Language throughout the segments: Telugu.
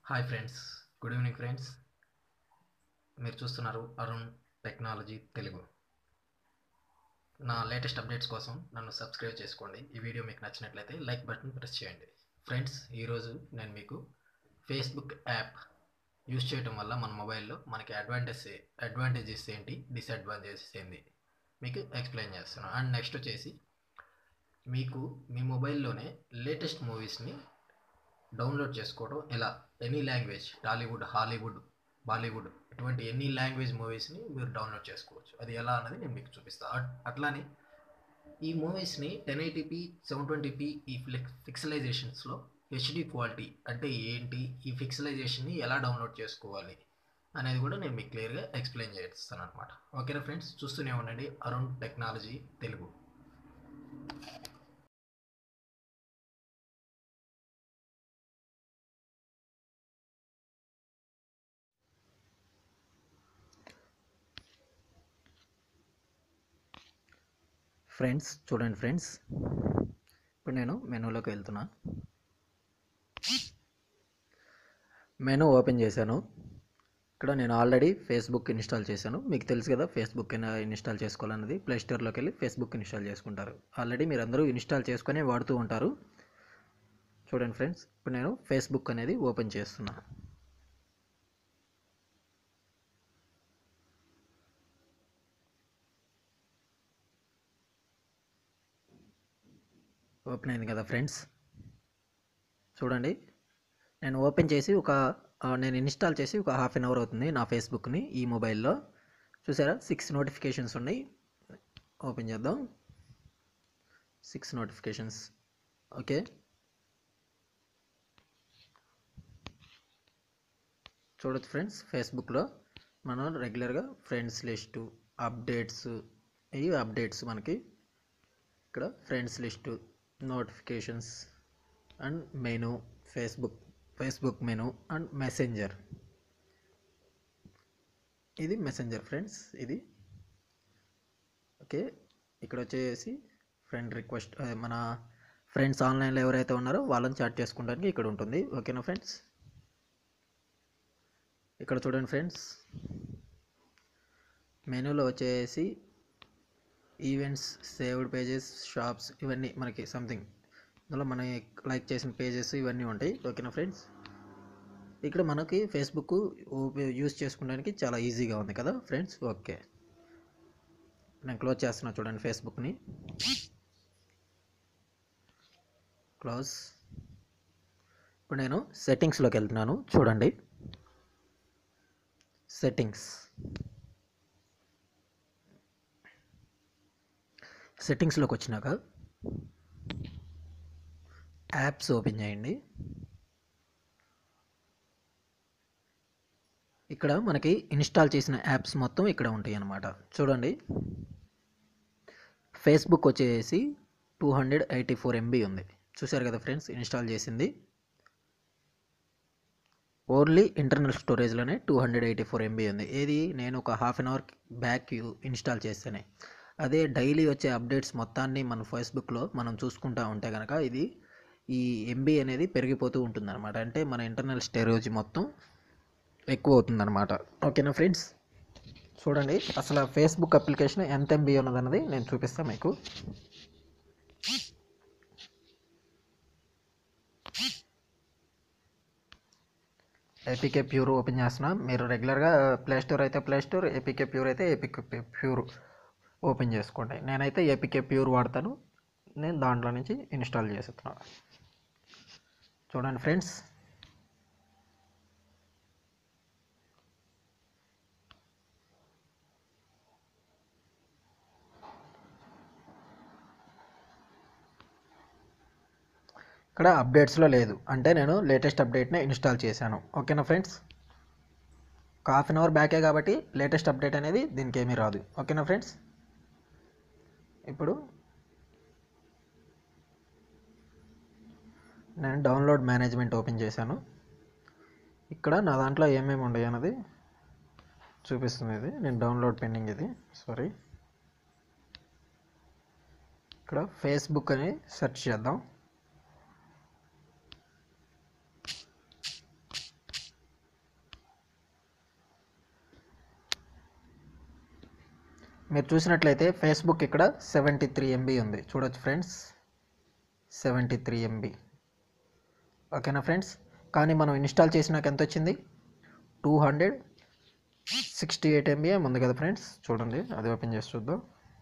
hi friends good evening friends మీరు చూస్తున్నారు అరుణ్ టెక్నాలజీ తెలుగు నా లేటెస్ట్ అప్డేట్స్ కోసం నన్ను సబ్స్క్రైబ్ చేసుకోండి ఈ వీడియో మీకు నచ్చినట్లయితే లైక్ బటన్ ప్రెస్ చేయండి ఫ్రెండ్స్ ఈరోజు నేను మీకు ఫేస్బుక్ యాప్ యూస్ చేయడం వల్ల మన మొబైల్లో మనకి అడ్వాంటేజ్ అడ్వాంటేజెస్ ఏంటి డిసడ్వాంటేజెస్ ఏంటి మీకు ఎక్స్ప్లెయిన్ చేస్తున్నాను అండ్ నెక్స్ట్ వచ్చేసి మీకు మీ మొబైల్లోనే లేటెస్ట్ మూవీస్ని డౌన్లోడ్ చేసుకోవడం ఎలా any language Tollywood Hollywood Bollywood ఇటువంటి ఎనీ లాంగ్వేజ్ మూవీస్ని మీరు డౌన్లోడ్ చేసుకోవచ్చు అది ఎలా అన్నది నేను మీకు చూపిస్తాను అట్లానే ఈ మూవీస్ని టెన్ ఎయిటీపీ సెవెన్ ట్వంటీపీ ఈ ఫ్లెక్స్ ఫిక్సలైజేషన్స్లో హెచ్డి క్వాలిటీ అంటే ఏంటి ఈ ఫిక్సలైజేషన్ని ఎలా డౌన్లోడ్ చేసుకోవాలి అనేది కూడా నేను మీకు క్లియర్గా ఎక్స్ప్లెయిన్ చేస్తాను అనమాట ఓకేనా ఫ్రెండ్స్ చూస్తూనే ఉండండి అరుణ్ టెక్నాలజీ తెలుగు ఫ్రెండ్స్ చూడండి ఫ్రెండ్స్ ఇప్పుడు నేను మెనూలోకి వెళ్తున్నా మెనూ ఓపెన్ చేశాను ఇక్కడ నేను ఆల్రెడీ ఫేస్బుక్ ఇన్స్టాల్ చేశాను మీకు తెలుసు కదా ఫేస్బుక్ ఇన్స్టాల్ చేసుకోవాలన్నది ప్లే స్టోర్లోకి వెళ్ళి ఫేస్బుక్ ఇన్స్టాల్ చేసుకుంటారు ఆల్రెడీ మీరు అందరూ ఇన్స్టాల్ చేసుకొని వాడుతూ ఉంటారు చూడండి ఫ్రెండ్స్ ఇప్పుడు నేను ఫేస్బుక్ అనేది ఓపెన్ చేస్తున్నా ఓపెన్ అయింది కదా ఫ్రెండ్స్ చూడండి నేను ఓపెన్ చేసి ఒక నేను ఇన్స్టాల్ చేసి ఒక హాఫ్ అన్ అవర్ అవుతుంది నా ఫేస్బుక్ని ఈ మొబైల్లో చూసారా సిక్స్ నోటిఫికేషన్స్ ఉన్నాయి ఓపెన్ చేద్దాం సిక్స్ నోటిఫికేషన్స్ ఓకే చూడొచ్చు ఫ్రెండ్స్ ఫేస్బుక్లో మనం రెగ్యులర్గా ఫ్రెండ్స్ లిస్టు అప్డేట్స్ ఇవి అప్డేట్స్ మనకి ఇక్కడ friends list notifications and menu Facebook Facebook menu and messenger ఇది మెసెంజర్ ఫ్రెండ్స్ ఇది ఓకే ఇక్కడ వచ్చేసి ఫ్రెండ్ రిక్వెస్ట్ మన ఫ్రెండ్స్ ఆన్లైన్లో ఎవరైతే ఉన్నారో వాళ్ళని చాట్ చేసుకోవడానికి ఇక్కడ ఉంటుంది ఓకేనా ఫ్రెండ్స్ ఇక్కడ చూడండి ఫ్రెండ్స్ మెనూలో వచ్చేసి ఈవెంట్స్ సేవ్డ్ పేజెస్ షాప్స్ ఇవన్నీ మనకి సంథింగ్ ఇందులో మనం లైక్ చేసిన పేజెస్ ఇవన్నీ ఉంటాయి ఓకేనా ఫ్రెండ్స్ ఇక్కడ మనకి ఫేస్బుక్ యూస్ చేసుకోవడానికి చాలా ఈజీగా ఉంది కదా ఫ్రెండ్స్ ఓకే నేను క్లోజ్ చేస్తున్నా చూడండి ఫేస్బుక్ని క్లోజ్ ఇప్పుడు నేను సెట్టింగ్స్లోకి వెళ్తున్నాను చూడండి సెట్టింగ్స్ సెట్టింగ్స్లోకి వచ్చినాక యాప్స్ ఓపెన్ చేయండి ఇక్కడ మనకి ఇన్స్టాల్ చేసిన యాప్స్ మొత్తం ఇక్కడ ఉంటాయి అన్నమాట చూడండి ఫేస్బుక్ వచ్చేసి two hundred eighty four MB ఉంది చూసారు కదా ఫ్రెండ్స్ ఇన్స్టాల్ చేసింది ఓన్లీ ఇంటర్నల్ స్టోరేజ్లోనే two hundred eighty four MB ఉంది ఏది నేను ఒక half an hour back install చేస్తేనే అదే డైలీ వచ్చే అప్డేట్స్ మొత్తాన్ని మన ఫేస్బుక్లో మనం చూసుకుంటూ ఉంటే కనుక ఇది ఈ ఎంబీ అనేది పెరిగిపోతూ ఉంటుందన్నమాట అంటే మన ఇంటర్నల్ స్టోరేజ్ మొత్తం ఎక్కువ అవుతుందన్నమాట ఓకేనా ఫ్రెండ్స్ చూడండి అసలు ఫేస్బుక్ అప్లికేషన్ ఎంత ఎంబీ ఉన్నదన్నది నేను చూపిస్తాను మీకు ఏపీకే ప్యూర్ ఓపెన్ చేస్తున్నా మీరు రెగ్యులర్గా ప్లే స్టోర్ అయితే ప్లే స్టోర్ ఏపీకే ప్యూర్ అయితే ఏపీకే ప్యూర్ ఓపెన్ చేసుకోండి నేనైతే ఏపీకే ప్యూర్ వాడతాను నేను దాంట్లో నుంచి ఇన్స్టాల్ చేస్తున్నాను చూడండి ఫ్రెండ్స్ ఇక్కడ అప్డేట్స్లో లేదు అంటే నేను లేటెస్ట్ అప్డేట్ని ఇన్స్టాల్ చేశాను ఓకేనా ఫ్రెండ్స్ ఒక హాఫ్ అన్ అవర్ బ్యాకే కాబట్టి లేటెస్ట్ అప్డేట్ అనేది దీనికి ఏమీ రాదు ఓకేనా ఫ్రెండ్స్ ఇప్పుడు నేను డౌన్లోడ్ మేనేజ్మెంట్ ఓపెన్ చేశాను ఇక్కడ నా దాంట్లో ఏమేమి ఉన్నాయి అన్నది చూపిస్తుంది ఇది నేను డౌన్లోడ్ పెండింగ్ ఇది సారీ ఇక్కడ ఫేస్బుక్ అని సెర్చ్ చేద్దాం మీరు చూసినట్లయితే ఫేస్బుక్ ఇక్కడ సెవెంటీ త్రీ ఎంబీ ఉంది చూడొచ్చు ఫ్రెండ్స్ సెవెంటీ త్రీ ఎంబీ ఓకేనా ఫ్రెండ్స్ కానీ మనం ఇన్స్టాల్ చేసినాక ఎంత వచ్చింది two hundred sixty eight MB ఉంది కదా ఫ్రెండ్స్ చూడండి అది ఓపెన్ చేసి చూద్దాం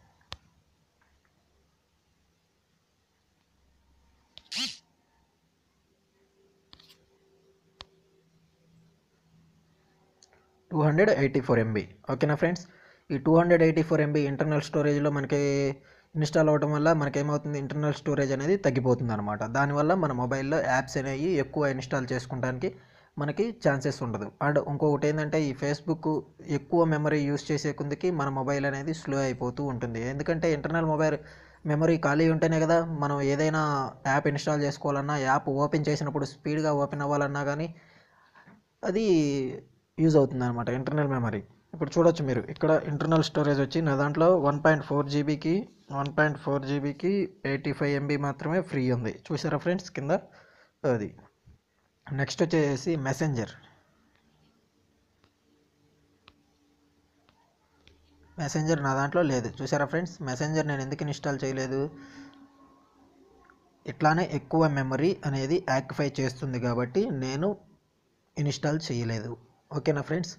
two hundred eighty four MB ఓకేనా ఫ్రెండ్స్ ఈ two hundred eighty four MB internal స్టోరేజ్లో మనకి ఇన్స్టాల్ అవ్వడం వల్ల మనకి ఏమవుతుంది ఇంటర్నల్ స్టోరేజ్ అనేది తగ్గిపోతుంది అనమాట దానివల్ల మన మొబైల్లో యాప్స్ అనేవి ఎక్కువ ఇన్స్టాల్ చేసుకోవడానికి మనకి ఛాన్సెస్ ఉండదు అండ్ ఇంకొకటి ఏంటంటే ఈ ఫేస్బుక్ ఎక్కువ మెమరీ యూస్ చేసే కొందికి మన మొబైల్ అనేది స్లో అయిపోతూ ఉంటుంది ఎందుకంటే ఇంటర్నల్ మొబైల్ మెమరీ ఖాళీ ఉంటేనే కదా మనం ఏదైనా యాప్ ఇన్స్టాల్ చేసుకోవాలన్నా యాప్ ఓపెన్ చేసినప్పుడు స్పీడ్గా ఓపెన్ అవ్వాలన్నా కానీ అది యూజ్ అవుతుంది అనమాట ఇంటర్నల్ మెమరీ ఇప్పుడు చూడొచ్చు మీరు ఇక్కడ ఇంటర్నల్ స్టోరేజ్ వచ్చి నా దాంట్లో వన్ పాయింట్ ఫోర్ జీబీకి వన్ పాయింట్ ఫోర్ జీబీకి ఎయిటీ ఫైవ్ ఎంబీ మాత్రమే ఫ్రీ ఉంది చూసారా ఫ్రెండ్స్ కింద అది నెక్స్ట్ వచ్చేసి మెసెంజర్ మెసెంజర్ నా దాంట్లో లేదు చూసారా ఫ్రెండ్స్ మెసెంజర్ నేను ఎందుకు ఇన్స్టాల్ చేయలేదు ఇట్లానే ఎక్కువ మెమరీ అనేది యాక్టిఫై చేస్తుంది కాబట్టి నేను ఇన్స్టాల్ చేయలేదు ఓకేనా ఫ్రెండ్స్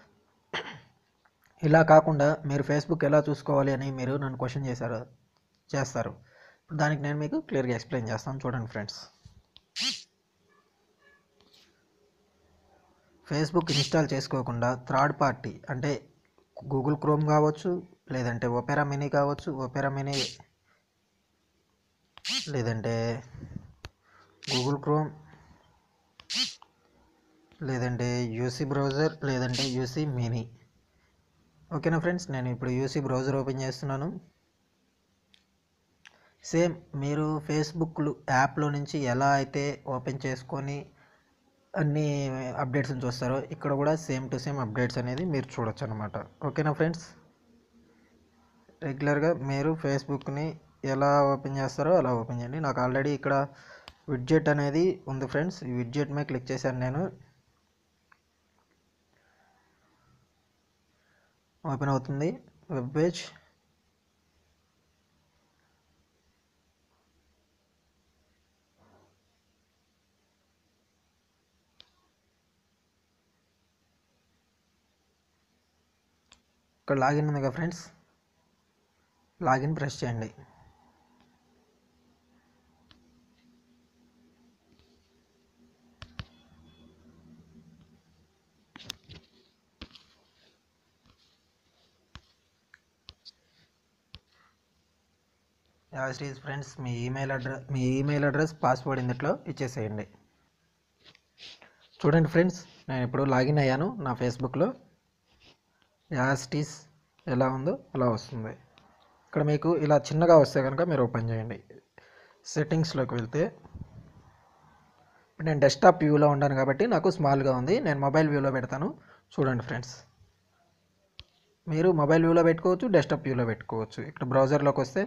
ఇలా కాకుండా మీరు ఫేస్బుక్ ఎలా చూసుకోవాలి అని మీరు నన్ను క్వశ్చన్ చేశారు చేస్తారు దానికి నేను మీకు క్లియర్గా ఎక్స్ప్లెయిన్ చేస్తాను చూడండి ఫ్రెండ్స్ ఫేస్బుక్ ఇన్స్టాల్ చేసుకోకుండా థర్డ్ పార్టీ అంటే గూగుల్ క్రోమ్ కావచ్చు లేదంటే ఒపెరా మినీ కావచ్చు ఒపెరా మినీ లేదంటే గూగుల్ క్రోమ్ లేదంటే యూసీ బ్రౌజర్ లేదంటే యూసీ మినీ ఓకేనా ఫ్రెండ్స్ నేను ఇప్పుడు యూసీ బ్రౌజర్ ఓపెన్ చేస్తున్నాను సేమ్ మీరు ఫేస్బుక్ యాప్లో నుంచి ఎలా అయితే ఓపెన్ చేసుకొని అన్ని అప్డేట్స్ చూస్తారో ఇక్కడ కూడా సేమ్ టు సేమ్ అప్డేట్స్ అనేది మీరు చూడొచ్చు అనమాట ఓకేనా ఫ్రెండ్స్ రెగ్యులర్గా మీరు ఫేస్బుక్ని ఎలా ఓపెన్ చేస్తారో అలా ఓపెన్ చేయండి నాకు ఆల్రెడీ ఇక్కడ విడ్జెట్ అనేది ఉంది ఫ్రెండ్స్ ఈ విడ్జెట్ మీద క్లిక్ చేశాను నేను ఓపెన్ అవుతుంది వెబ్ పేజ్ ఇక్కడ లాగిన్ ఉంది కదా ఫ్రెండ్స్ లాగిన్ ప్రెస్ చేయండి యాజ్ ఈజ్ ఫ్రెండ్స్ మీ ఈమెయిల్ అడ్రస్ మీ ఈమెయిల్ అడ్రస్ పాస్వర్డ్ ఇందులో ఇచ్చేసేయండి చూడండి ఫ్రెండ్స్ నేను ఇప్పుడు లాగిన్ అయ్యాను నా ఫేస్బుక్లో యాస్టీస్ ఎలా ఉందో అలా వస్తుంది ఇక్కడ మీకు ఇలా చిన్నగా వస్తే కనుక మీరు ఓపెన్ చేయండి సెట్టింగ్స్లోకి వెళ్తే ఇప్పుడు నేను డెస్క్టాప్ వ్యూలో ఉన్నాను కాబట్టి నాకు స్మాల్గా ఉంది నేను మొబైల్ వ్యూలో పెడతాను చూడండి ఫ్రెండ్స్ మీరు మొబైల్ వ్యూలో పెట్టుకోవచ్చు డెస్క్టాప్ వ్యూలో పెట్టుకోవచ్చు ఇక్కడ బ్రౌజర్లోకి వస్తే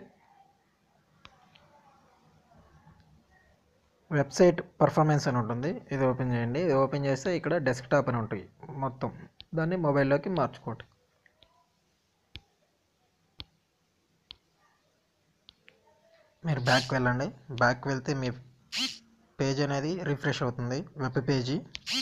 వెబ్సైట్ పర్ఫార్మెన్స్ అని ఉంటుంది ఇది ఓపెన్ చేయండి ఇది ఓపెన్ చేస్తే ఇక్కడ డెస్క్టాప్ అని ఉంటుంది మొత్తం దాన్ని మొబైల్లోకి మార్చుకోండి మీరు బ్యాక్ వెళ్ళండి బ్యాక్ వెళ్తే మీ పేజ్ అనేది రిఫ్రెష్ అవుతుంది వెబ్ పేజీ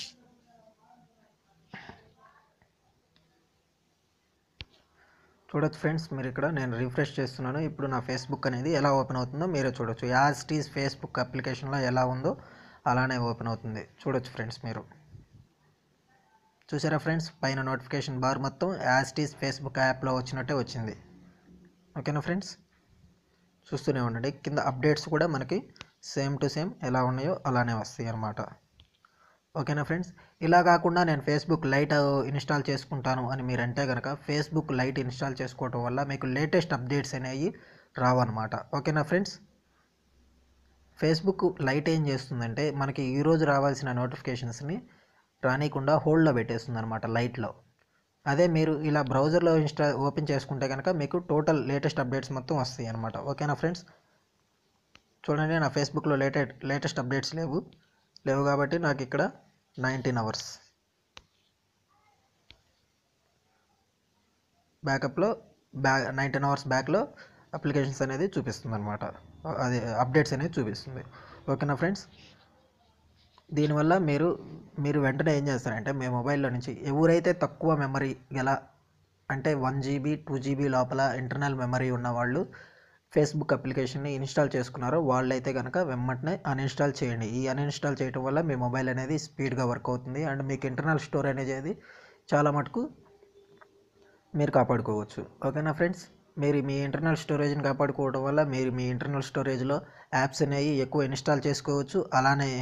చూడొచ్చు ఫ్రెండ్స్ మీరు ఇక్కడ నేను రిఫ్రెష్ చేస్తున్నాను ఇప్పుడు నా ఫేస్బుక్ అనేది ఎలా ఓపెన్ అవుతుందో మీరే చూడొచ్చు యాజ్ టీజ్ ఫేస్బుక్ అప్లికేషన్లో ఎలా ఉందో అలానే ఓపెన్ అవుతుంది చూడొచ్చు ఫ్రెండ్స్ మీరు చూసారా ఫ్రెండ్స్ పైన నోటిఫికేషన్ బార్ మొత్తం యాజ్ టీజ్ ఫేస్బుక్ యాప్లో వచ్చినట్టే వచ్చింది ఓకేనా ఫ్రెండ్స్ చూస్తూనే ఉండండి కింద అప్డేట్స్ కూడా మనకి సేమ్ టు సేమ్ ఎలా ఉన్నాయో అలానే వస్తాయి అన్నమాట ఓకేనా ఫ్రెండ్స్ ఇలా కాకుండా నేను ఫేస్బుక్ లైట్ ఇన్స్టాల్ చేసుకుంటాను అని మీరు అంటే కనుక ఫేస్బుక్ లైట్ ఇన్స్టాల్ చేసుకోవటం వల్ల మీకు లేటెస్ట్ అప్డేట్స్ అనేవి రావన్నమాట ఓకేనా ఫ్రెండ్స్ ఫేస్బుక్ లైట్ ఏం చేస్తుందంటే మనకి ఈరోజు రావాల్సిన నోటిఫికేషన్స్ని రానికుండా హోల్డ్లో పెట్టేస్తుంది అనమాట లైట్లో అదే మీరు ఇలా బ్రౌజర్లో ఇన్స్టా ఓపెన్ చేసుకుంటే కనుక మీకు టోటల్ లేటెస్ట్ అప్డేట్స్ మొత్తం వస్తాయి అనమాట ఓకేనా ఫ్రెండ్స్ చూడండి నా ఫేస్బుక్లో లేటెస్ట్ లేటెస్ట్ అప్డేట్స్ లేవు లేవు కాబట్టి నాకు ఇక్కడ నైన్టీన్ అవర్స్ బ్యాకప్లో బ్యాక్ నైన్టీన్ అవర్స్ బ్యాక్లో అప్లికేషన్స్ అనేది చూపిస్తుంది అనమాట అది అప్డేట్స్ అనేది చూపిస్తుంది ఓకేనా ఫ్రెండ్స్ దీనివల్ల మీరు మీరు వెంటనే ఏం చేస్తారంటే మీ మొబైల్లో నుంచి ఎవరైతే తక్కువ మెమరీ గల అంటే వన్ జీబీ టూ జీబీ లోపల ఇంటర్నల్ మెమరీ ఉన్న వాళ్ళు ఫేస్బుక్ అప్లికేషన్ని ఇన్స్టాల్ చేసుకున్నారో వాళ్ళైతే కనుక వెంటనే అన్ఇన్స్టాల్ చేయండి ఈ అన్ఇన్స్టాల్ చేయడం వల్ల మీ మొబైల్ అనేది స్పీడ్గా వర్క్ అవుతుంది అండ్ మీకు ఇంటర్నల్ స్టోరేజ్ అనేది చాలా మటుకు మీరు కాపాడుకోవచ్చు ఓకేనా ఫ్రెండ్స్ మీరు మీ ఇంటర్నల్ స్టోరేజ్ని కాపాడుకోవడం వల్ల మీరు మీ ఇంటర్నల్ స్టోరేజ్లో యాప్స్ అనేవి ఎక్కువ ఇన్స్టాల్ చేసుకోవచ్చు అలానే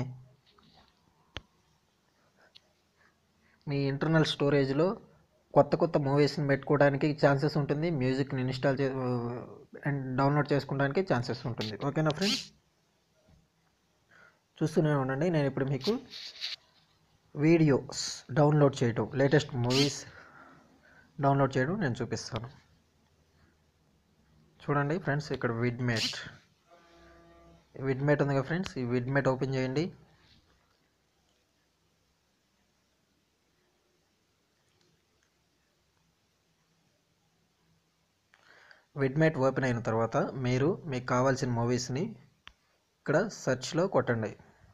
మీ ఇంటర్నల్ స్టోరేజ్లో కొత్త కొత్త మూవీస్ని పెట్టుకోవడానికి ఛాన్సెస్ ఉంటుంది మ్యూజిక్ని ఇన్స్టాల్ చే అండ్ డౌన్లోడ్ చేసుకోవడానికి ఛాన్సెస్ ఉంటుంది ఓకేనా ఫ్రెండ్స్ చూస్తూనే ఉండండి నేను ఇప్పుడు మీకు వీడియోస్ డౌన్లోడ్ చేయటం లేటెస్ట్ మూవీస్ డౌన్లోడ్ చేయడం నేను చూపిస్తాను చూడండి ఫ్రెండ్స్ ఇక్కడ విడ్మేట్ విడ్మేట్ ఉంది కదా ఫ్రెండ్స్ ఈ విడ్మేట్ ఓపెన్ చేయండి విడ్మేట్ ఓపెన్ అయిన తర్వాత మీరు మీకు కావాల్సిన మూవీస్ని ఇక్కడ సెర్చ్లో కొట్టండి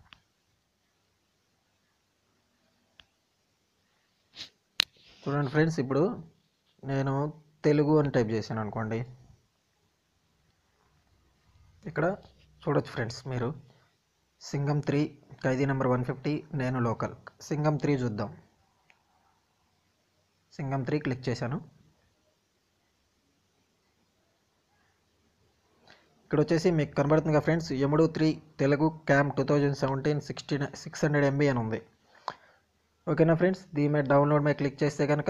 చూడండి ఫ్రెండ్స్ ఇప్పుడు నేను తెలుగు అని టైప్ చేశాను అనుకోండి ఇక్కడ చూడొచ్చు ఫ్రెండ్స్ మీరు Singam three Khaidi number one fifty నేను లోకల్ సింగం త్రీ చూద్దాం సింగం త్రీ క్లిక్ చేశాను ఇక్కడ వచ్చేసి మీకు కనబడుతుంది కదా friends Yamudu three Telugu cam two thousand seventeen sixty six hundred MB అని ఉంది ఓకేనా ఫ్రెండ్స్ దీని మీద డౌన్లోడ్ మీద క్లిక్ చేస్తే కనుక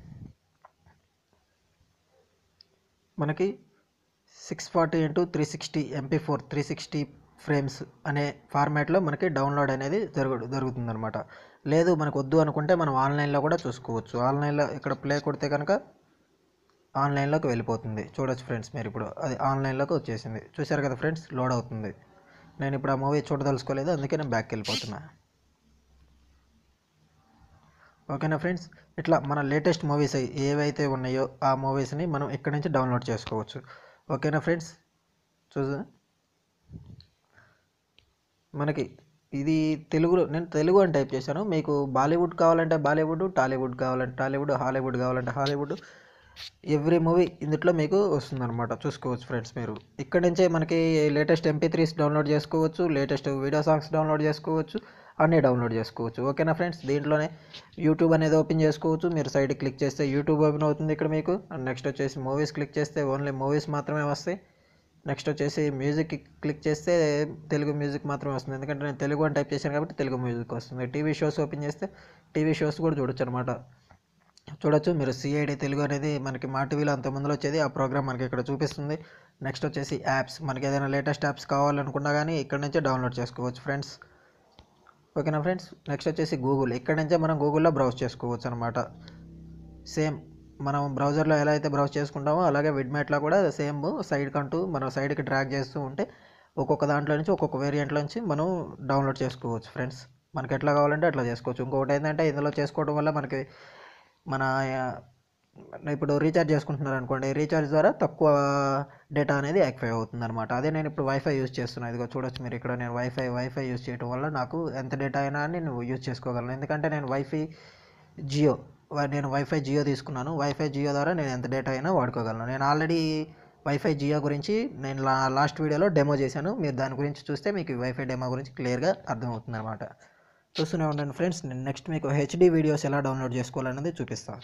మనకి six forty into three sixty MP four three sixty frames అనే ఫార్మాట్లో మనకి డౌన్లోడ్ అనేది జరుగు జరుగుతుందన్నమాట లేదు మనకు వద్దు అనుకుంటే మనం ఆన్లైన్లో కూడా చూసుకోవచ్చు ఆన్లైన్లో ఇక్కడ ప్లే కొడితే కనుక ఆన్లైన్లోకి వెళ్ళిపోతుంది చూడొచ్చు ఫ్రెండ్స్ మీరు ఇప్పుడు అది ఆన్లైన్లోకి వచ్చేసింది చూశారు కదా ఫ్రెండ్స్ లోడ్ అవుతుంది నేను ఇప్పుడు ఆ మూవీ చూడదలుచుకోలేదు అందుకే నేను బ్యాక్కి వెళ్ళిపోతున్నా ఓకేనా ఫ్రెండ్స్ ఇట్లా మన లేటెస్ట్ మూవీస్ ఏవైతే ఉన్నాయో ఆ మూవీస్ని మనం ఇక్కడి నుంచి డౌన్లోడ్ చేసుకోవచ్చు ఓకేనా ఫ్రెండ్స్ చూసా మనకి ఇది తెలుగులో నేను తెలుగు అని టైప్ చేశాను మీకు బాలీవుడ్ కావాలంటే బాలీవుడ్ టాలీవుడ్ కావాలంటే టాలీవుడ్ హాలీవుడ్ కావాలంటే హాలీవుడ్ ఎవ్రీ మూవీ ఇందులో మీకు వస్తుందన్నమాట చూసుకోవచ్చు ఫ్రెండ్స్ మీరు ఇక్కడ నుంచే మనకి లేటెస్ట్ ఎంపీ త్రీస్ డౌన్లోడ్ చేసుకోవచ్చు లేటెస్ట్ వీడియో సాంగ్స్ డౌన్లోడ్ చేసుకోవచ్చు అన్నీ డౌన్లోడ్ చేసుకోవచ్చు ఓకేనా ఫ్రెండ్స్ దీంట్లోనే యూట్యూబ్ అనేది ఓపెన్ చేసుకోవచ్చు మీరు సైడ్ క్లిక్ చేస్తే యూట్యూబ్ ఓపెన్ అవుతుంది ఇక్కడ మీకు అండ్ నెక్స్ట్ వచ్చేసి మూవీస్ క్లిక్ చేస్తే ఓన్లీ మూవీస్ మాత్రమే వస్తాయి నెక్స్ట్ వచ్చేసి మ్యూజిక్ క్లిక్ చేస్తే తెలుగు మ్యూజిక్ మాత్రమే వస్తుంది ఎందుకంటే నేను తెలుగు అని టైప్ చేశాను కాబట్టి తెలుగు మ్యూజిక్ వస్తుంది టీవీ షోస్ ఓపెన్ చేస్తే టీవీ షోస్ కూడా చూడొచ్చు అనమాట చూడొచ్చు మీరు సిఐడి తెలుగు అనేది మనకి మా టీవీలో అంత ముందులో వచ్చేది ఆ ప్రోగ్రామ్ మనకి ఇక్కడ చూపిస్తుంది నెక్స్ట్ వచ్చేసి యాప్స్ మనకి ఏదైనా లేటెస్ట్ యాప్స్ కావాలనుకున్నా కానీ ఇక్కడ నుంచే డౌన్లోడ్ చేసుకోవచ్చు ఫ్రెండ్స్ ఓకేనా ఫ్రెండ్స్ నెక్స్ట్ వచ్చేసి గూగుల్ ఇక్కడ నుంచే మనం గూగుల్లో బ్రౌజ్ చేసుకోవచ్చు అనమాట సేమ్ మనం బ్రౌజర్లో ఎలా అయితే బ్రౌజ్ చేసుకుంటామో అలాగే విడ్మేట్లో కూడా సేమ్ సైడ్ కంటూ మనం సైడ్కి డ్రాగ్ చేస్తూ ఉంటే ఒక్కొక్క దాంట్లో నుంచి ఒక్కొక్క వేరియంట్లో నుంచి మనం డౌన్లోడ్ చేసుకోవచ్చు ఫ్రెండ్స్ మనకి ఎట్లా కావాలంటే అట్లా చేసుకోవచ్చు ఇంకొకటి ఏంటంటే ఇందులో చేసుకోవడం వల్ల మనకి మన ఆ, ఇప్పుడు రీఛార్జ్ చేసుకుంటున్నారు అనుకోండి రీఛార్జ్ ద్వారా తక్కువ డేటా అనేది యాక్టివేట్ అవుతుంది అనమాట అదే నేను ఇప్పుడు వైఫై యూజ్ చేస్తున్నాను ఇదిగో చూడొచ్చు మీరు ఇక్కడ నేను వైఫై వైఫై యూజ్ చేయడం వల్ల నాకు ఎంత డేటా అయినా నేను యూజ్ చేసుకోగలను ఎందుకంటే నేను వైఫై జియో వై- నేను వైఫై జియో తీసుకున్నాను వైఫై జియో ద్వారా నేను ఎంత డేటా అయినా వాడుకోగలను నేను ఆల్రెడీ వైఫై జియో గురించి నేను లా లాస్ట్ వీడియోలో డెమో చేశాను మీరు దాని గురించి చూస్తే మీకు ఈ వైఫై డెమో గురించి క్లియర్గా అర్థమవుతుంది అనమాట చూస్తూనే ఉండండి ఫ్రెండ్స్ నేను నెక్స్ట్ మీకు హెచ్డి వీడియోస్ ఎలా డౌన్లోడ్ చేసుకోవాలనేది చూపిస్తాను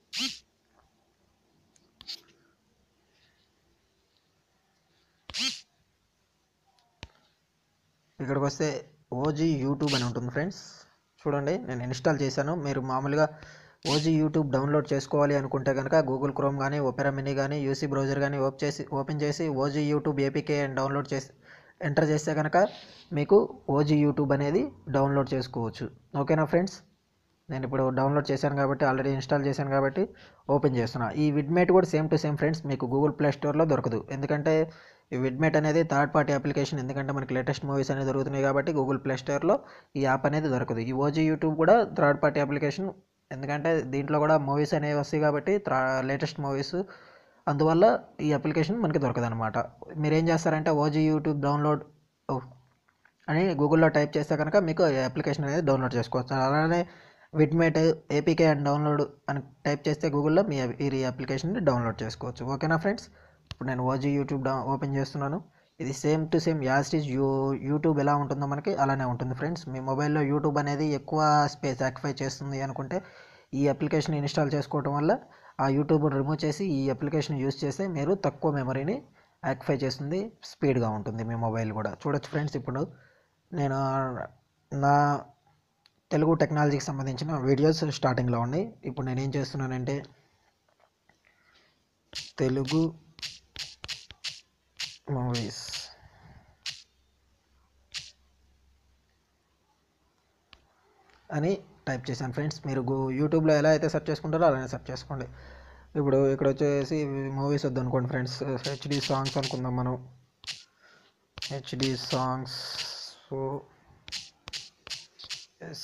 ఇక్కడికి వస్తే ఓజీ యూట్యూబ్ అని ఉంటుంది ఫ్రెండ్స్ చూడండి నేను ఇన్స్టాల్ చేశాను మీరు మామూలుగా ఓజీ యూట్యూబ్ డౌన్లోడ్ చేసుకోవాలి అనుకుంటే కనుక గూగుల్ క్రోమ్ కానీ ఓపెరా మినీ కానీ యూసీ బ్రౌజర్ కానీ ఓప్ చేసి ఓపెన్ చేసి ఓజీ యూట్యూబ్ ఏపీకే అని డౌన్లోడ్ చేసి ఎంటర్ చేస్తే కనుక మీకు ఓజీ యూట్యూబ్ అనేది డౌన్లోడ్ చేసుకోవచ్చు ఓకేనా ఫ్రెండ్స్ నేను ఇప్పుడు డౌన్లోడ్ చేశాను కాబట్టి ఆల్రెడీ ఇన్స్టాల్ చేశాను కాబట్టి ఓపెన్ చేస్తున్నా ఈ విడ్మేట్ కూడా సేమ్ టు సేమ్ ఫ్రెండ్స్ మీకు గూగుల్ ప్లే స్టోర్లో దొరకదు ఎందుకంటే ఈ విడ్మేట్ అనేది థర్డ్ పార్టీ అప్లికేషన్ ఎందుకంటే మనకి లేటెస్ట్ మూవీస్ అనేది దొరుకుతున్నాయి కాబట్టి గూగుల్ ప్లే స్టోర్లో ఈ యాప్ అనేది దొరకదు ఈ ఓజీ యూట్యూబ్ కూడా థర్డ్ పార్టీ అప్లికేషన్ ఎందుకంటే దీంట్లో కూడా మూవీస్ అనేవి వస్తాయి కాబట్టి లేటెస్ట్ మూవీస్ అందువల్ల ఈ అప్లికేషన్ మనకి దొరకదనమాట మీరు ఏం చేస్తారంటే ఓజీ యూట్యూబ్ డౌన్లోడ్ ఓ, అని గూగుల్లో టైప్ చేస్తే కనుక మీకు ఈ అప్లికేషన్ అనేది డౌన్లోడ్ చేసుకోవచ్చు అలానే విడ్మేట్ ఏపీకే అండ్ డౌన్లోడ్ అని టైప్ చేస్తే గూగుల్లో మీ ఈ అప్లికేషన్ని డౌన్లోడ్ చేసుకోవచ్చు ఓకేనా ఫ్రెండ్స్ ఇప్పుడు నేను ఓజీ యూట్యూబ్ డౌ ఓపెన్ చేస్తున్నాను ఇది సేమ్ టు సేమ్ యాస్టీజ్ యూ యూట్యూబ్ ఎలా ఉంటుందో మనకి అలానే ఉంటుంది ఫ్రెండ్స్ మీ మొబైల్లో యూట్యూబ్ అనేది ఎక్కువ స్పేస్ యాక్టిఫై చేస్తుంది అనుకుంటే ఈ అప్లికేషన్ ఇన్స్టాల్ చేసుకోవడం వల్ల ఆ యూట్యూబ్ రిమూవ్ చేసి ఈ అప్లికేషన్ యూస్ చేస్తే మీరు తక్కువ మెమరీని యాక్టిఫై చేస్తుంది స్పీడ్గా ఉంటుంది మీ మొబైల్ కూడా చూడొచ్చు ఫ్రెండ్స్ ఇప్పుడు నేను నా తెలుగు టెక్నాలజీకి సంబంధించిన వీడియోస్ స్టార్టింగ్లో ఉన్నాయి ఇప్పుడు నేను ఏం చేస్తున్నానంటే తెలుగు మూవీస్ అని టైప్ చేశాను ఫ్రెండ్స్ మీరు గూ యూట్యూబ్లో ఎలా అయితే సెర్చ్ చేసుకుంటారో అలానే సెర్చ్ చేసుకోండి ఇప్పుడు ఇక్కడ వచ్చేసి మూవీస్ వద్దు అనుకోండి ఫ్రెండ్స్ హెచ్డి సాంగ్స్ అనుకుందాం మనం హెచ్డి సాంగ్స్ సో ఎస్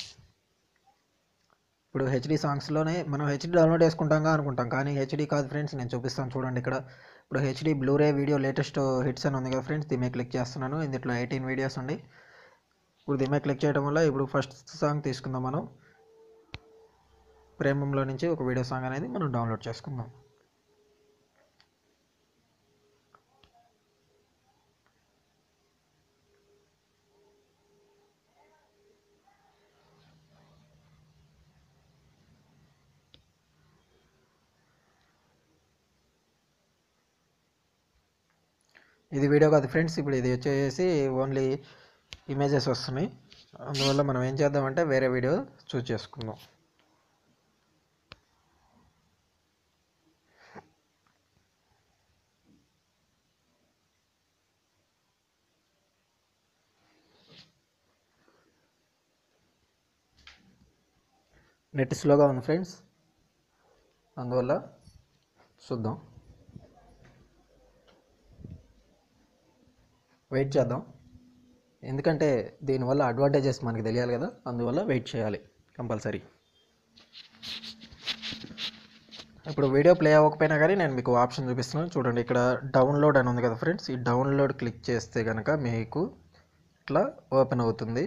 ఇప్పుడు హెచ్డి సాంగ్స్లోనే మనం హెచ్డి డౌన్లోడ్ చేసుకుంటాంగా అనుకుంటాం కానీ హెచ్డి కాదు ఫ్రెండ్స్ నేను చూపిస్తాను చూడండి ఇక్కడ ఇప్పుడు HD Bluray video latest hits అని ఉంది కదా ఫ్రెండ్స్ దీని మీద క్లిక్ చేస్తున్నాను ఇందులో ఎయిటీన్ వీడియోస్ ఉన్నాయి ఇప్పుడు దీని మీద క్లిక్ చేయడం వల్ల ఇప్పుడు ఫస్ట్ సాంగ్ తీసుకుందాం మనం ప్రేమంలో నుంచి ఒక వీడియో సాంగ్ అనేది మనం డౌన్లోడ్ చేసుకుందాం ఇది వీడియో కాదు ఫ్రెండ్స్ ఇప్పుడు ఇది వచ్చేసి ఓన్లీ ఇమేజెస్ వస్తున్నాయి అందువల్ల మనం ఏం చేద్దామంటే వేరే వీడియో చూస్ చేసుకుందాం నెట్ స్లోగా ఉంది ఫ్రెండ్స్ అందువల్ల చూద్దాం వెయిట్ చేద్దాం ఎందుకంటే దీనివల్ల అడ్వాంటేజెస్ మనకి తెలియాలి కదా అందువల్ల వెయిట్ చేయాలి కంపల్సరీ ఇప్పుడు వీడియో ప్లే అవ్వకపోయినా కానీ నేను మీకు ఆప్షన్ చూపిస్తున్నాను చూడండి ఇక్కడ డౌన్లోడ్ అని ఉంది కదా ఫ్రెండ్స్ ఈ డౌన్లోడ్ క్లిక్ చేస్తే కనుక మీకు ఇట్లా ఓపెన్ అవుతుంది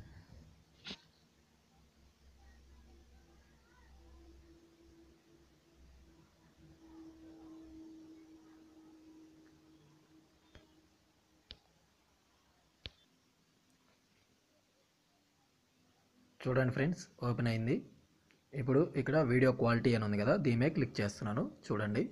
చూడండి ఫ్రెండ్స్ ఓపెన్ అయింది ఇప్పుడు ఇక్కడ వీడియో క్వాలిటీ అని ఉంది కదా దీని మీద క్లిక్ చేస్తున్నాను చూడండి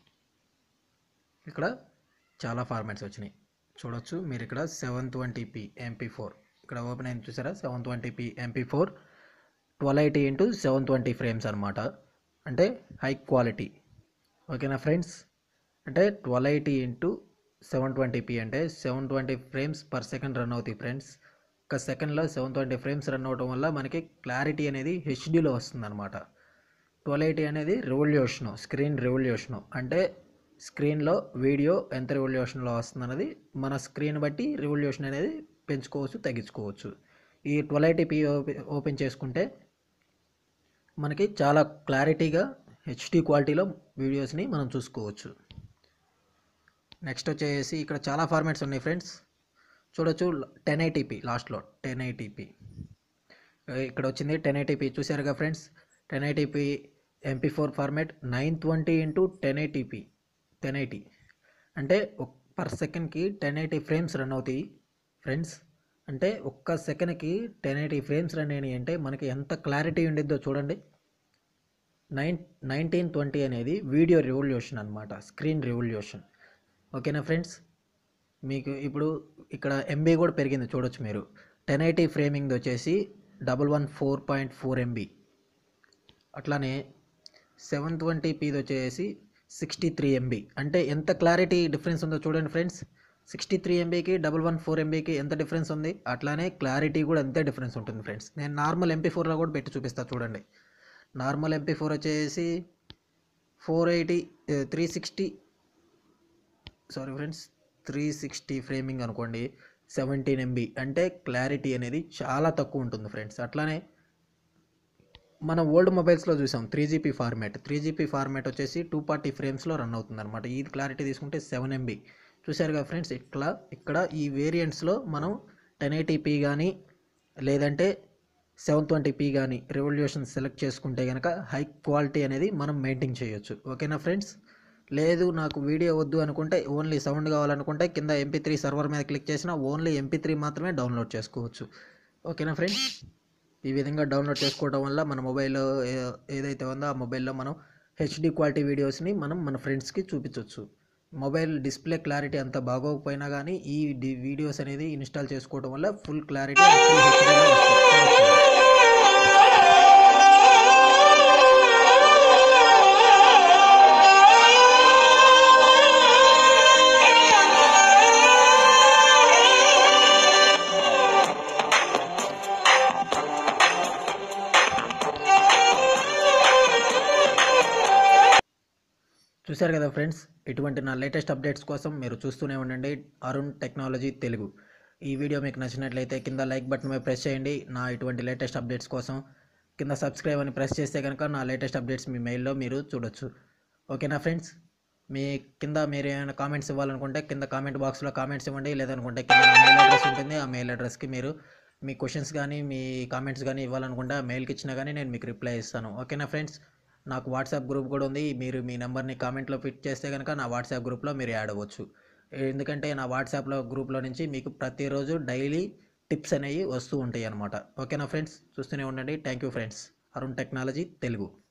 ఇక్కడ చాలా ఫార్మాట్స్ వచ్చినాయి చూడొచ్చు మీరు ఇక్కడ seven twenty p MP four ఇక్కడ ఓపెన్ అయింది చూసారా seven twenty p MP four twelve eighty into seven twenty frames అనమాట అంటే హై క్వాలిటీ ఓకేనా ఫ్రెండ్స్ అంటే twelve eighty into seven twenty p అంటే seven twenty frames per second run అవుతాయి ఫ్రెండ్స్ ఒక సెకండ్లో సెవెన్ ట్వంటీ ఫ్రేమ్స్ రన్ అవడం వల్ల మనకి క్లారిటీ అనేది హెచ్డీలో వస్తుంది అనమాట ట్వెల్వ్ ఎయిటీ అనేది రెవల్యూషను స్క్రీన్ రెవల్యూషను అంటే స్క్రీన్లో వీడియో ఎంత రెవల్యూషన్లో వస్తుంది అనేది మన స్క్రీన్ బట్టి రెవల్యూషన్ అనేది పెంచుకోవచ్చు తగ్గించుకోవచ్చు ఈ ట్వెల్వ్ ఎయిటీ పీ ఓపెన్ చేసుకుంటే మనకి చాలా క్లారిటీగా హెచ్డి క్వాలిటీలో వీడియోస్ని మనం చూసుకోవచ్చు నెక్స్ట్ వచ్చేసి ఇక్కడ చాలా ఫార్మాట్స్ ఉన్నాయి ఫ్రెండ్స్ చూడొచ్చు టెన్ ఐటీపీ లాస్ట్లో టెన్ ఐటీపీ ఇక్కడ వచ్చింది టెన్ ఐటీపీ చూసారుగా friends ten eighty p MP four format nine twenty into ten eighty p ten eighty అంటే పర్ సెకండ్కి టెన్ ఎయిటీ ఫ్రేమ్స్ రన్ అవుతాయి ఫ్రెండ్స్ అంటే ఒక్క సెకండ్కి టెన్ ఎయిటీ ఫ్రేమ్స్ రన్ అయినాయి అంటే మనకి ఎంత క్లారిటీ ఉండిద్దో చూడండి నైన్ నైన్టీన్ ట్వంటీ అనేది వీడియో రెవల్యూషన్ అనమాట స్క్రీన్ రెవల్యూషన్ ఓకేనా ఫ్రెండ్స్ మీకు ఇప్పుడు ఇక్కడ ఎంబీ కూడా పెరిగింది చూడొచ్చు మీరు టెన్ ఎయిటీ ఫ్రేమింగ్ వచ్చేసి double one four point four MB అట్లానే సెవెన్ ట్వంటీ పీది వచ్చేసి సిక్స్టీ త్రీ ఎంబీ అంటే ఎంత క్లారిటీ డిఫరెన్స్ ఉందో చూడండి ఫ్రెండ్స్ సిక్స్టీ త్రీ ఎంబీకి డబల్ వన్ ఫోర్ ఎంబీకి ఎంత డిఫరెన్స్ ఉంది అట్లానే క్లారిటీ కూడా అంతే డిఫరెన్స్ ఉంటుంది ఫ్రెండ్స్ నేను నార్మల్ ఎంపీ ఫోర్లో కూడా పెట్టి చూపిస్తా చూడండి నార్మల్ ఎంపీ ఫోర్ వచ్చేసి four eighty three sixty sorry friends three sixty framing అనుకోండి సెవెంటీన్ ఎంబీ అంటే క్లారిటీ అనేది చాలా తక్కువ ఉంటుంది ఫ్రెండ్స్ అట్లానే మన ఓల్డ్ మొబైల్స్లో చూసాం three GB format three GB format వచ్చేసి టూ ఫార్టీ ఫ్రేమ్స్లో రన్ అవుతుంది అనమాట ఈ క్లారిటీ తీసుకుంటే సెవెన్ ఎంబీ చూశారు కదా ఫ్రెండ్స్ ఇట్లా ఇక్కడ ఈ వేరియంట్స్లో మనం టెన్ ఎయిటీపీ కానీ లేదంటే సెవెన్ ట్వంటీ కానీ రెవల్యూషన్ సెలెక్ట్ చేసుకుంటే కనుక హై క్వాలిటీ అనేది మనం మెయింటైన్ చేయొచ్చు ఓకేనా ఫ్రెండ్స్ లేదు నాకు వీడియో వద్దు అనుకుంటే ఓన్లీ సౌండ్ కావాలనుకుంటే కింద ఎంపీ త్రీ సర్వర్ మీద క్లిక్ చేసినా ఓన్లీ ఎంపీ త్రీ మాత్రమే డౌన్లోడ్ చేసుకోవచ్చు ఓకేనా ఫ్రెండ్స్ ఈ విధంగా డౌన్లోడ్ చేసుకోవడం వల్ల మన మొబైల్ ఏదైతే ఉందో ఆ మొబైల్లో మనం హెచ్డి క్వాలిటీ వీడియోస్ని మనం మన ఫ్రెండ్స్కి చూపించవచ్చు మొబైల్ డిస్ప్లే క్లారిటీ అంత బాగోకపోయినా కానీ ఈ డి- వీడియోస్ అనేది ఇన్స్టాల్ చేసుకోవడం వల్ల ఫుల్ క్లారిటీ ఫుల్ హెచ్డీలో వస్తుంది చూశారు కదా ఫ్రెండ్స్ ఇటువంటి నా లేటెస్ట్ అప్డేట్స్ కోసం మీరు చూస్తూనే ఉండండి అరుణ్ టెక్నాలజీ తెలుగు ఈ వీడియో మీకు నచ్చినట్లయితే కింద లైక్ బటన్ మీద ప్రెస్ చేయండి నా ఇటువంటి లేటెస్ట్ అప్డేట్స్ కోసం కింద సబ్స్క్రైబ్ అని ప్రెస్ చేస్తే కనుక నా లేటెస్ట్ అప్డేట్స్ మీ మెయిల్లో మీరు చూడొచ్చు ఓకేనా ఫ్రెండ్స్ మీ కింద మీరు ఏమైనా కామెంట్స్ ఇవ్వాలనుకుంటే కింద కామెంట్ బాక్స్లో కామెంట్స్ ఇవ్వండి లేదనుకుంటే కింద నా మెయిల్ అడ్రస్ ఉంటుంది ఆ మెయిల్ అడ్రస్కి మీరు మీ క్వశ్చన్స్ కానీ మీ కామెంట్స్ కానీ ఇవ్వాలనుకుంటే ఆ మెయిల్కి ఇచ్చినా కానీ నేను మీకు రిప్లై ఇస్తాను ఓకేనా ఫ్రెండ్స్ నాకు వాట్సాప్ గ్రూప్ కూడా ఉంది మీరు మీ నెంబర్ని కామెంట్లో ఫిట్ చేస్తే కనుక నా వాట్సాప్ గ్రూప్లో మీరు యాడ్ అవ్వచ్చు ఎందుకంటే నా వాట్సాప్లో గ్రూప్లో నుంచి మీకు ప్రతిరోజు డైలీ టిప్స్ అనేవి వస్తూ ఉంటాయి అన్నమాట ఓకేనా ఫ్రెండ్స్ చూస్తూనే ఉండండి thank you friends Arun technology Telugu